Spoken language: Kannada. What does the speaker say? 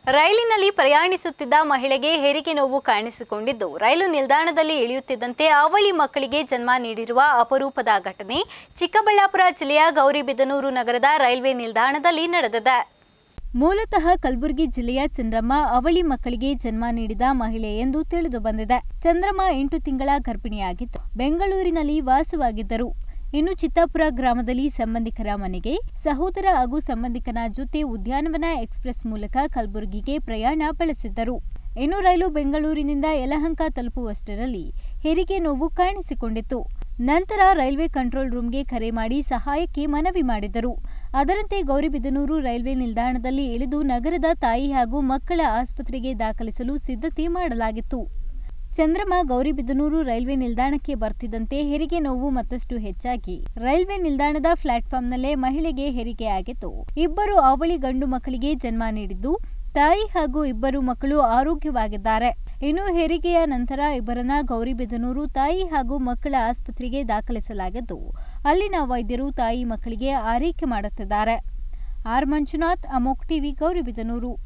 ರೈಲಿನಲ್ಲಿ ಪ್ರಯಾಣಿಸುತ್ತಿದ್ದ ಮಹಿಳೆಗೆ ಹೆರಿಗೆ ನೋವು ಕಾಣಿಸಿಕೊಂಡಿದ್ದು ರೈಲು ನಿಲ್ದಾಣದಲ್ಲಿ ಇಳಿಯುತ್ತಿದ್ದಂತೆ ಅವಳಿ ಮಕ್ಕಳಿಗೆ ಜನ್ಮ ನೀಡಿರುವ ಅಪರೂಪದ ಘಟನೆ ಚಿಕ್ಕಬಳ್ಳಾಪುರ ಜಿಲ್ಲೆಯ ಗೌರಿಬಿದನೂರು ನಗರದ ರೈಲ್ವೆ ನಿಲ್ದಾಣದಲ್ಲಿ ನಡೆದಿದೆ ಮೂಲತಃ ಕಲಬುರಗಿ ಜಿಲ್ಲೆಯ ಚಂದ್ರಮ್ಮ ಅವಳಿ ಮಕ್ಕಳಿಗೆ ಜನ್ಮ ನೀಡಿದ ಮಹಿಳೆ ಎಂದು ತಿಳಿದು ಬಂದಿದೆ ಚಂದ್ರಮ್ಮ ಎಂಟು ತಿಂಗಳ ಗರ್ಭಿಣಿಯಾಗಿದ್ದು ಬೆಂಗಳೂರಿನಲ್ಲಿ ವಾಸವಾಗಿದ್ದರು ಇನ್ನು ಚಿತ್ತಾಪುರ ಗ್ರಾಮದಲ್ಲಿ ಸಂಬಂಧಿಕರ ಮನೆಗೆ ಸಹೋದರ ಹಾಗೂ ಸಂಬಂಧಿಕನ ಜೊತೆ ಉದ್ಯಾನವನ ಎಕ್ಸ್ಪ್ರೆಸ್ ಮೂಲಕ ಕಲಬುರಗಿಗೆ ಪ್ರಯಾಣ ಬೆಳೆಸಿದ್ದರು ಇನ್ನು ರೈಲು ಬೆಂಗಳೂರಿನಿಂದ ಯಲಹಂಕ ತಲುಪುವಷ್ಟರಲ್ಲಿ ಹೆರಿಗೆ ನೋವು ಕಾಣಿಸಿಕೊಂಡಿತ್ತು ನಂತರ ರೈಲ್ವೆ ಕಂಟ್ರೋಲ್ ರೂಮ್ಗೆ ಕರೆ ಮಾಡಿ ಸಹಾಯಕ್ಕೆ ಮನವಿ ಮಾಡಿದರು ಅದರಂತೆ ಗೌರಿಬಿದನೂರು ರೈಲ್ವೆ ನಿಲ್ದಾಣದಲ್ಲಿ ಇಳಿದು ನಗರದ ತಾಯಿ ಹಾಗೂ ಮಕ್ಕಳ ಆಸ್ಪತ್ರೆಗೆ ದಾಖಲಿಸಲು ಸಿದ್ಧತೆ ಮಾಡಲಾಗಿತ್ತು ಚಂದ್ರಮ್ಮ ಗೌರಿಬಿದನೂರು ರೈಲ್ವೆ ನಿಲ್ದಾಣಕ್ಕೆ ಬರ್ತಿದ್ದಂತೆ ಹೆರಿಗೆ ನೋವು ಮತ್ತಷ್ಟು ಹೆಚ್ಚಾಗಿ ರೈಲ್ವೆ ನಿಲ್ದಾಣದ ಪ್ಲಾಟ್ಫಾರ್ಮ್ನಲ್ಲೇ ಮಹಿಳೆಗೆ ಹೆರಿಗೆಯಾಗಿತ್ತು ಇಬ್ಬರು ಅವಳಿ ಗಂಡು ಮಕ್ಕಳಿಗೆ ಜನ್ಮ ನೀಡಿದ್ದು ತಾಯಿ ಹಾಗೂ ಇಬ್ಬರು ಮಕ್ಕಳು ಆರೋಗ್ಯವಾಗಿದ್ದಾರೆ ಇನ್ನು ಹೆರಿಗೆಯ ನಂತರ ಇಬ್ಬರನ್ನ ಗೌರಿಬಿದನೂರು ತಾಯಿ ಹಾಗೂ ಮಕ್ಕಳ ಆಸ್ಪತ್ರೆಗೆ ದಾಖಲಿಸಲಾಗಿದ್ದು ಅಲ್ಲಿನ ವೈದ್ಯರು ತಾಯಿ ಮಕ್ಕಳಿಗೆ ಆರೈಕೆ ಮಾಡುತ್ತಿದ್ದಾರೆ ಆರ್ ಮಂಜುನಾಥ್ ಅಮೋಕ್ ಟಿವಿ ಗೌರಿಬಿದನೂರು